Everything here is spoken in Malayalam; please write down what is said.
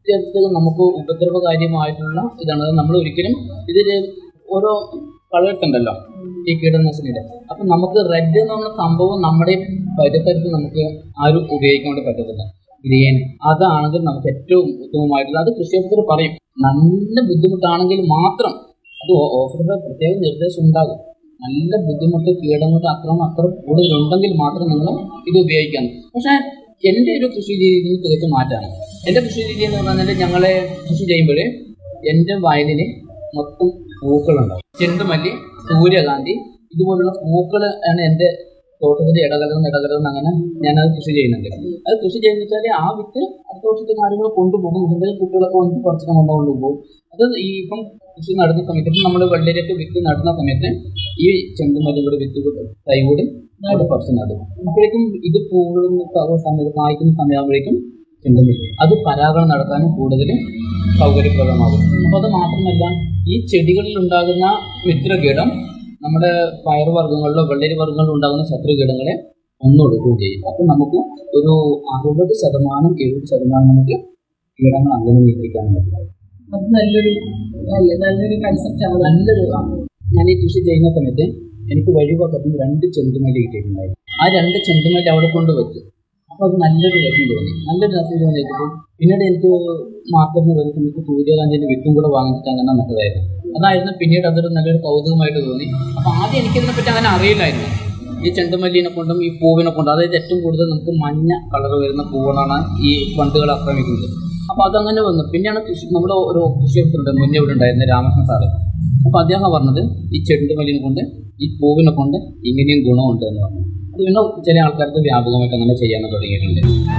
ഇത് നമുക്ക് ഉപദ്രവകാര്യമായിട്ടുള്ള ഇതാണ് അത് നമ്മൾ ഒരിക്കലും ഇതില് ഓരോ കളർത്തുണ്ടല്ലോ ഈ കീടനാശിനിയുടെ അപ്പൊ നമുക്ക് റെഡ് എന്ന് പറഞ്ഞ സംഭവം നമ്മുടെ പരിസരത്ത് നമുക്ക് ആരും ഉപയോഗിക്കാൻ വേണ്ടി പറ്റത്തില്ല ഗ്രീൻ അതാണെങ്കിൽ നമുക്ക് ഏറ്റവും ഉത്തമമായിട്ടുള്ള അത് കൃഷി ഓഫീസർ പറയും നല്ല ബുദ്ധിമുട്ടാണെങ്കിൽ മാത്രം അത് ഓ- ഓഫീസറുടെ പ്രത്യേക നിർദ്ദേശം ഉണ്ടാകും നല്ല ബുദ്ധിമുട്ട് കീടങ്ങളുടെ അക്രമം അത്ര കൂടുതലുണ്ടെങ്കിൽ മാത്രം നിങ്ങൾ ഇത് ഉപയോഗിക്കാൻ പക്ഷേ എൻ്റെ ഒരു കൃഷി രീതിയിൽ തീർത്തും മാറ്റാണ് എൻ്റെ കൃഷി രീതി എന്ന് പറഞ്ഞാൽ ഞങ്ങളെ കൃഷി ചെയ്യുമ്പോൾ എൻ്റെ വയലിന് മൊത്തം പൂക്കളുണ്ടാവും ചെണ്ടുമല്ലി സൂര്യകാന്തി ഇതുപോലുള്ള പൂക്കൾ ആണ് എൻ്റെ തോട്ടത്തിന്റെ ഇടകലർന്ന് ഇടകലർന്ന് അങ്ങനെ ഞാനത് കൃഷി ചെയ്യുന്നുണ്ട് അത് കൃഷി ചെയ്യുന്ന വെച്ചാൽ ആ വിത്ത് അടുത്ത വർഷത്തെ കാര്യങ്ങൾ കൊണ്ടുപോകും ഇതിന്റെ കുട്ടികളൊക്കെ വന്നിട്ട് കുറച്ചൊക്കെ കൊണ്ട് കൊണ്ടുപോകും അത് ഈ ഇപ്പം കൃഷി നടുന്ന സമയത്ത് ഇപ്പം നമ്മൾ വെള്ളരിയൊക്കെ വിത്ത് നടുന്ന സമയത്ത് ഈ ചെണ്ടുമല്ലി കൂടെ വിത്ത് കൂടെ തൈ കൂടി അവിടെ പറിച്ച് നടും അപ്പോഴേക്കും ഇത് പൂവുന്ന സമയത്ത് കായ്ക്കുന്ന സമയമാകുമ്പോഴേക്കും ചെണ്ടുമല്ലി അത് പരാഗണം നടത്താനും കൂടുതൽ സൗകര്യപ്രദമാകും അപ്പോൾ അത് മാത്രമല്ല ഈ ചെടികളിൽ ഉണ്ടാകുന്ന മിത്രകീടം നമ്മുടെ പയറുവർഗ്ഗങ്ങളിലോ വെള്ളരി വർഗ്ഗങ്ങളിലോ ഉണ്ടാകുന്ന ശത്രുകീടങ്ങളെ ഒന്നൊടുക്കുകയും ചെയ്യും അപ്പം നമുക്ക് ഒരു അറുപത് ശതമാനം എഴുപത് ശതമാനം നമുക്ക് കീടങ്ങൾ അങ്ങനെ നിയന്ത്രിക്കാൻ പറ്റും അത് നല്ലൊരു അല്ലേ നല്ലൊരു കൺസെപ്റ്റ് ആണ് നല്ലൊരു ഞാൻ ഈ കൃഷി ചെയ്യുന്ന സമയത്ത് എനിക്ക് വഴിപക്കത്തിന് രണ്ട് ചെണ്ടുമല്ലി കിട്ടിയിട്ടുണ്ടായി ആ രണ്ട് ചെണ്ടുമല്ലി അവിടെ കൊണ്ട് വെച്ചു അപ്പോൾ അത് നല്ലൊരു രസം തോന്നി നല്ലൊരു രസം തോന്നിയപ്പോൾ പിന്നീട് എനിക്ക് മാർക്കറ്റിന് വരുന്ന സമയത്ത് സൂര്യകാന്തിൻ്റെ വിത്തും കൂടെ വാങ്ങിച്ചിട്ട് അങ്ങനെ നട്ടതായിരുന്നു അതായിരുന്നു പിന്നീട് അതൊരു നല്ലൊരു കൗതുകമായിട്ട് തോന്നി അപ്പോൾ ആദ്യം എനിക്കിതിനെ പറ്റി അങ്ങനെ അറിയില്ലായിരുന്നു ഈ ചെണ്ടുമല്ലിനെ കൊണ്ടും ഈ പൂവിനെ കൊണ്ടും അതായത് ഏറ്റവും കൂടുതൽ നമുക്ക് മഞ്ഞ കളർ വരുന്ന പൂവുകളാണ് ഈ വണ്ടുകൾ ആക്രമിക്കുന്നത് അപ്പോൾ അതങ്ങനെ വന്നു പിന്നെയാണ് കൃഷി നമ്മുടെ ഒരു കൃഷി ഓഫീസറുണ്ട് മുന്നേ ഇവിടെ ഉണ്ടായിരുന്ന രാമകൃഷ്ണൻ സാറ് അപ്പോൾ അദ്ദേഹം പറഞ്ഞത് ഈ ചെണ്ടുമല്ലിനെ കൊണ്ട് ഈ പൂവിനെ കൊണ്ട് ഇങ്ങനെയും ഗുണമുണ്ട് എന്ന് പറഞ്ഞു അത് പിന്നെ ചില ആൾക്കാർക്ക് വ്യാപകമായിട്ട് അങ്ങനെ ചെയ്യാൻ തുടങ്ങിയിട്ടുണ്ട്